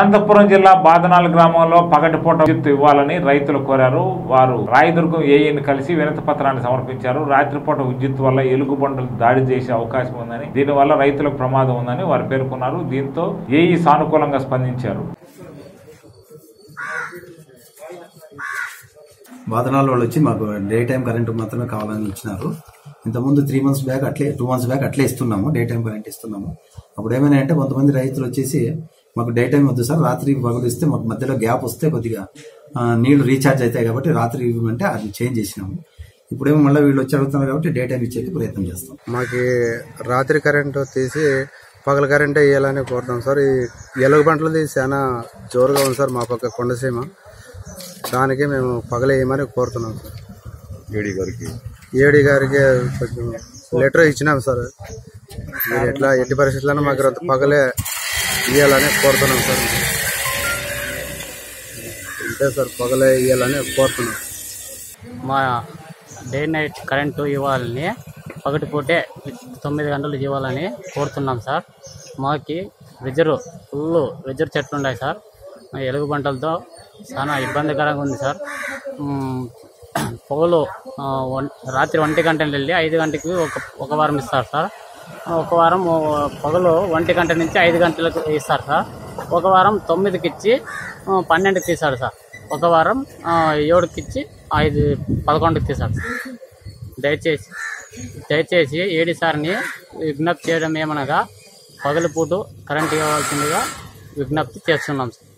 అనంతపురం జిల్లా బాదనాల గ్రామంలో పగటిపూట విద్యుత్ ఇవ్వాలని రైతులు కోరారు వారు రాయదుర్గం ఏఈని కలిసి వినతి పత్రాన్ని సమర్పించారు రాత్రిపూట విద్యుత్ వల్ల ఎలుగుబండలు దాడి చేసే అవకాశం ఉందని దీనివల్ల రైతులకు ప్రమాదం ఉందని వారు పేర్కొన్నారు దీంతో ఏఈ సానుకూలంగా స్పందించారు బాధనాల వాళ్ళు వచ్చి మాకు డే టైం కరెంట్ మాత్రమే కావాలని ఇచ్చినారు ఇంతకుముందు త్రీ మంత్స్ బ్యాక్ అట్లే టూ మంత్స్ బ్యాక్ అట్లే ఇస్తున్నాము డే టైం కరెంట్ ఇస్తున్నాము అప్పుడు ఏమైనా అంటే కొంతమంది రైతులు వచ్చేసి మాకు డే టైం వద్దు సార్ రాత్రి పగలు ఇస్తే మాకు మధ్యలో గ్యాప్ వస్తే కొద్దిగా ఆ, నీళ్లు రీఛార్జ్ అవుతాయి కాబట్టి రాత్రి ఇవ్వమంటే అది చేంజ్ చేసినాము ఇప్పుడేమో మళ్ళీ వీళ్ళు వచ్చి అడుగుతున్నారు కాబట్టి డే టైం ఇచ్చేకి ప్రయత్నం చేస్తాం మాకు రాత్రి కరెంటు తీసి పగల కరెంటే వేయాలని కోరుతాం సార్ ఈ ఎలుగు పంటలది చాలా జోరుగా ఉంది సార్ మా పక్క కొండసీమ దానికి మేము పగలేయమని కోరుతున్నాం సార్ ఏడీ గారికి ఏడి గారికి కొంచెం లెటర్ ఇచ్చినాం సార్ మీరు ఎట్లా ఎట్టి పరిస్థితుల్లో మాకు రొంత పగలే ఇవ్వాలని కోరుతున్నాం సార్ అంతే సార్ పగలే ఇవ్వాలని కోరుతున్నాం మా డే నైట్ కరెంటు ఇవ్వాలని పగటిపూటే తొమ్మిది గంటలు ఇవ్వాలని కోరుతున్నాం సార్ మాకి రిజర్వ్ ఫుల్ రిజర్వ్ చెట్లు ఉన్నాయి సార్ ఎలుగు పంటలతో చాలా ఇబ్బందికరంగా ఉంది సార్ మ్, పొగలు ఆ, వన్- రాత్రి ఒంటి గంటలు వెళ్ళి ఐదు గంటకి ఒక ఒక వారం ఇస్తారు సార్ ఒక వారం ఓ, పగలు ఒంటి గంట నుంచి ఐదు గంటలకు ఇస్తారు సార్ ఒక వారం తొమ్మిదికి ఇచ్చి ఆ, పన్నెండుకి తీశాడు సార్ ఒక వారం ఆ, ఏడుకి ఇచ్చి ఐదు పదకొండుకి తీశాడు సార్ దయచేసి దయచేసి ఏడి సార్ని విజ్ఞప్తి చేయడం ఏమనగా పగలపూట కరెంట్ ఇవ్వాల్సిందిగా విజ్ఞప్తి చేస్తున్నాం సార్